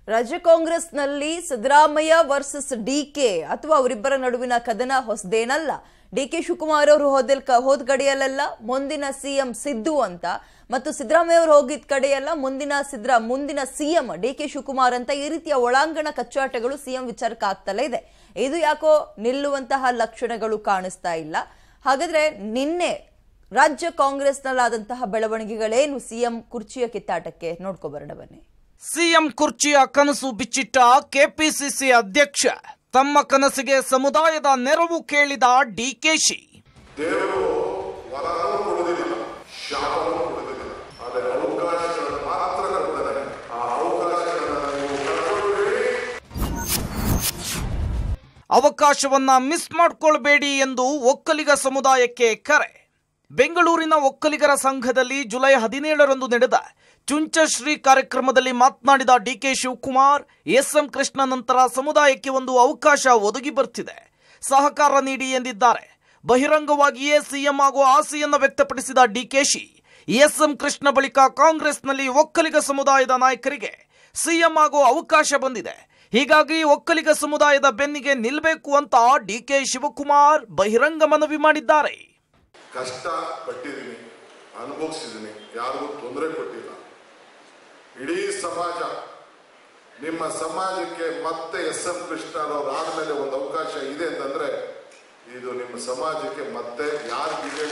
ರಾಜ್ಯ ಕಾಂಗ್ರೆಸ್ನಲ್ಲಿ Siddaramaiah versus D K ಅಥವಾ ಅವರಿಬ್ಬರ ನಡುವಿನ ಕದನ ಹೊಸದೇನಲ್ಲ ಡಿ ಕೆ ಶಿವಕುಮಾರ್ ಅವರು ಹೋದಲ್ ಹೋದ ಕಡೆಯಲ್ಲೆಲ್ಲ ಮುಂದಿನ ಸಿಎಂ ಸಿದ್ದು ಅಂತ ಮತ್ತು ಸಿದ್ದರಾಮಯ್ಯ ಅವರು ಹೋಗಿದ್ದ ಕಡೆಯೆಲ್ಲ ಮುಂದಿನ ಸಿದ್ರಾ ಮುಂದಿನ ಸಿಎಂ ಡಿ ಕೆ ಶಿವಕುಮಾರ್ ಅಂತ ಈ ರೀತಿಯ ಒಳಾಂಗಣ ಕಚ್ಚಾಟಗಳು ಸಿಎಂ ವಿಚಾರಕ್ಕೆ ಆಗ್ತಲೇ ಇದೆ ಇದು ಯಾಕೋ ನಿಲ್ಲುವಂತಹ ಲಕ್ಷಣಗಳು ಕಾಣಿಸ್ತಾ ಇಲ್ಲ ಹಾಗಾದ್ರೆ ನಿನ್ನೆ ರಾಜ್ಯ ಕಾಂಗ್ರೆಸ್ನಲ್ಲಾದಂತಹ ಬೆಳವಣಿಗೆಗಳೇನು ಸಿಎಂ ಕುರ್ಚಿಯ ಕಿತ್ತಾಟಕ್ಕೆ ನೋಡ್ಕೊ ಬರೋಣ ಬನ್ನಿ ಸಿಎಂ ಕುರ್ಚಿಯ ಕನಸು ಬಿಚ್ಚಿಟ್ಟ ಕೆಪಿಸಿಸಿ ಅಧ್ಯಕ್ಷ ತಮ್ಮ ಕನಸಿಗೆ ಸಮುದಾಯದ ನೆರವು ಕೇಳಿದ ಡಿಕೆಶಿ ದೇವರು ವರನೂ ಕೊಡುವುದಿಲ್ಲ ಶಾಪನೂ ಕೊಡುವುದಿಲ್ಲ ಆದರೆ ಅವಕಾಶಗಳನ್ನು ಮಾತ್ರ ಕೊಡ್ತಾನೆ ಆ ಅವಕಾಶಗಳನ್ನು ನೀವು ಕಳ್ಕೊಳ್ಬೇಡಿ ಅವಕಾಶವನ್ನ ಮಿಸ್ ಮಾಡ್ಕೊಳ್ಬೇಡಿ ಎಂದು ಒಕ್ಕಲಿಗ ಸಮುದಾಯಕ್ಕೆ ಕರೆ ಬೆಂಗಳೂರಿನ ಒಕ್ಕಲಿಗರ ಸಂಘದಲ್ಲಿ ಜುಲೈ ಹದಿನೇಳರಂದು ನಡೆದ ಚುಂಚಶ್ರೀ ಕಾರ್ಯಕ್ರಮದಲ್ಲಿ ಮಾತನಾಡಿದ ಡಿಕೆ ಶಿವಕುಮಾರ್ ಎಸ್ಎಂ ಕೃಷ್ಣ ನಂತರ ಸಮುದಾಯಕ್ಕೆ ಒಂದು ಅವಕಾಶ ಒದಗಿ ಬರ್ತಿದೆ ಸಹಕಾರ ನೀಡಿ ಎಂದಿದ್ದಾರೆ ಬಹಿರಂಗವಾಗಿಯೇ ಸಿಎಂ ಆಗುವ ಆಸೆಯನ್ನ ವ್ಯಕ್ತಪಡಿಸಿದ ಡಿಕೆಶಿ ಎಸ್ಎಂ ಕೃಷ್ಣ ಬಳಿಕ ಕಾಂಗ್ರೆಸ್ನಲ್ಲಿ ಒಕ್ಕಲಿಗ ಸಮುದಾಯದ ನಾಯಕರಿಗೆ ಸಿಎಂ ಆಗೋ ಅವಕಾಶ ಬಂದಿದೆ ಹೀಗಾಗಿ ಒಕ್ಕಲಿಗ ಸಮುದಾಯದ ಬೆನ್ನಿಗೆ ನಿಲ್ಲಬೇಕು ಅಂತ ಡಿಕೆ ಶಿವಕುಮಾರ್ ಬಹಿರಂಗ ಮನವಿ ಮಾಡಿದ್ದಾರೆ ಕಷ್ಟ ಪಟ್ಟಿದ್ದೀನಿ ಅನುಭವಿಸಿದ್ದೀನಿ ಯಾರಿಗೂ ತೊಂದರೆ ಕೊಟ್ಟಿಲ್ಲ ಇಡೀ ಸಮಾಜ ನಿಮ್ಮ ಸಮಾಜಕ್ಕೆ ಮತ್ತೆ ಎಸ್ ಎಂ ಕೃಷ್ಣರವ್ರು ಆದ್ಮೇಲೆ ಒಂದು ಅವಕಾಶ ಇದೆ ಅಂತಂದ್ರೆ ಇದು ನಿಮ್ಮ ಸಮಾಜಕ್ಕೆ ಮತ್ತೆ ಯಾರು ಬಿಜೆಪಿ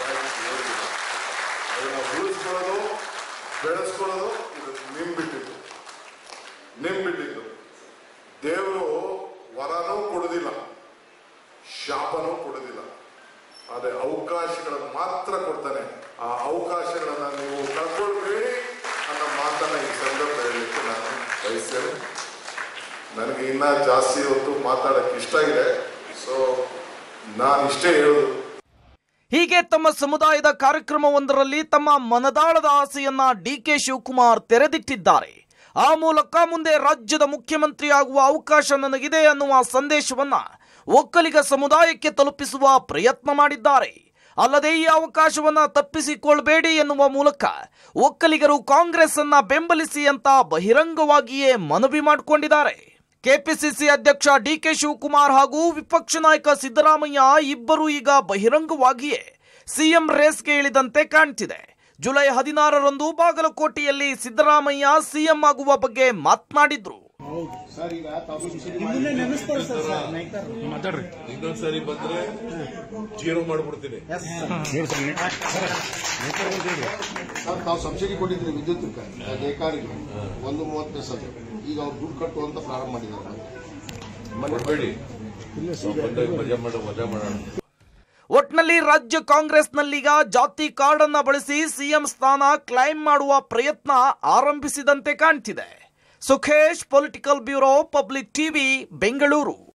ಅದನ್ನ ಉಳಿಸ್ಕೊಳ್ಳೋದು ಬೆಳೆಸ್ಕೊಳ್ಳೋದು ಇದು ನಿಮ್ ಬಿಟ್ಟಿದ್ದು ನಿಮ್ ಬಿಟ್ಟಿದ್ದು ದೇವರು ವರನೂ ಕೊಡುದಿಲ್ಲ ಶಾಪನೂ ಕೊಡುದಿಲ್ಲ ಆದರೆ ಅವಕಾಶಗಳನ್ನು ಮಾತ್ರ ಕೊಡ್ತಾನೆ ಆ ಅವಕಾಶಗಳನ್ನ ನೀವು ಕಳ್ಕೊಳ್ಬೇಡಿ ಅನ್ನೋ ಮಾತನ್ನ ಈ ಸಂದರ್ಭ ಹೇಳಲಿಕ್ಕೆ ನಾನು ಬಯಸ್ತೇನೆ ನನಗೆ ಇನ್ನ ಜಾಸ್ತಿ ಹೊತ್ತು ಮಾತಾಡಕ್ಕೆ ಇಷ್ಟ ಇದೆ ಸೊ ನಾನು ಇಷ್ಟೇ ಹೇಳೋದು ಹೀಗೆ ತಮ್ಮ ಸಮುದಾಯದ ಕಾರ್ಯಕ್ರಮವೊಂದರಲ್ಲಿ ತಮ್ಮ ಮನದಾಳದ ಆಸೆಯನ್ನ ಡಿಕೆ ಶಿವಕುಮಾರ್ ತೆರೆದಿಟ್ಟಿದ್ದಾರೆ ಆ ಮೂಲಕ ಮುಂದೆ ರಾಜ್ಯದ ಮುಖ್ಯಮಂತ್ರಿ ಆಗುವ ಅವಕಾಶ ನನಗಿದೆ ಅನ್ನುವ ಸಂದೇಶವನ್ನ ಒಕ್ಕಲಿಗ ಸಮುದಾಯಕ್ಕೆ ತಲುಪಿಸುವ ಪ್ರಯತ್ನ ಮಾಡಿದ್ದಾರೆ ಅಲ್ಲದೆ ಈ ಅವಕಾಶವನ್ನ ತಪ್ಪಿಸಿಕೊಳ್ಬೇಡಿ ಎನ್ನುವ ಮೂಲಕ ಒಕ್ಕಲಿಗರು ಕಾಂಗ್ರೆಸ್ ಅನ್ನ ಬೆಂಬಲಿಸಿ ಅಂತ ಬಹಿರಂಗವಾಗಿಯೇ ಮನವಿ ಮಾಡಿಕೊಂಡಿದ್ದಾರೆ ಕೆಪಿಸಿಸಿ ಅಧ್ಯಕ್ಷ ಡಿಕೆ ಶಿವಕುಮಾರ್ ಹಾಗೂ ವಿಪಕ್ಷ ನಾಯಕ ಸಿದ್ದರಾಮಯ್ಯ ಇಬ್ಬರು ಈಗ ಬಹಿರಂಗವಾಗಿಯೇ ಸಿಎಂ ರೇಸ್ಗೆ ಇಳಿದಂತೆ ಕಾಣ್ತಿದೆ ಜುಲೈ ಹದಿನಾರರಂದು ಬಾಗಲಕೋಟೆಯಲ್ಲಿ ಸಿದ್ದರಾಮಯ್ಯ ಸಿಎಂ ಆಗುವ ಬಗ್ಗೆ ಮಾತನಾಡಿದ್ರು ಇನ್ನೊಂದ್ಸರಿ ಬಂದ್ರೆ ಜೀರೋ ಮಾಡ್ಬಿಡ್ತೀನಿ ಸರ್ ತಾವು ಸಬ್ಸಿಡಿ ಕೊಟ್ಟಿದ್ರಿ ವಿದ್ಯುತ್ಗೆ ನೇಕಾರಿಗೆ ಒಂದು ಮೂವತ್ತು ಸಲ ಈಗ ಅವ್ರು ದುಡ್ಡು ಕಟ್ಟುವಂತ ಪ್ರಾರಂಭ ಮಾಡಿದ್ದಾರೆ ಮಾಡಬೇಡಿ ಬಂದಾಗ ಮಜಾ ಮಾಡೋ ಮಜಾ ಮಾಡೋಣ ಒಟ್ನಲ್ಲಿ ರಾಜ್ಯ ಕಾಂಗ್ರೆಸ್ನಲ್ಲೀಗ ಜಾತಿ ಕಾರ್ಡ್ ಅನ್ನ ಬಳಸಿ ಸಿಎಂ ಸ್ಥಾನ ಕ್ಲೈಮ್ ಮಾಡುವ ಪ್ರಯತ್ನ ಆರಂಭಿಸಿದಂತೆ ಕಾಣ್ತಿದೆ Sukhesh political bureau public TV Bengaluru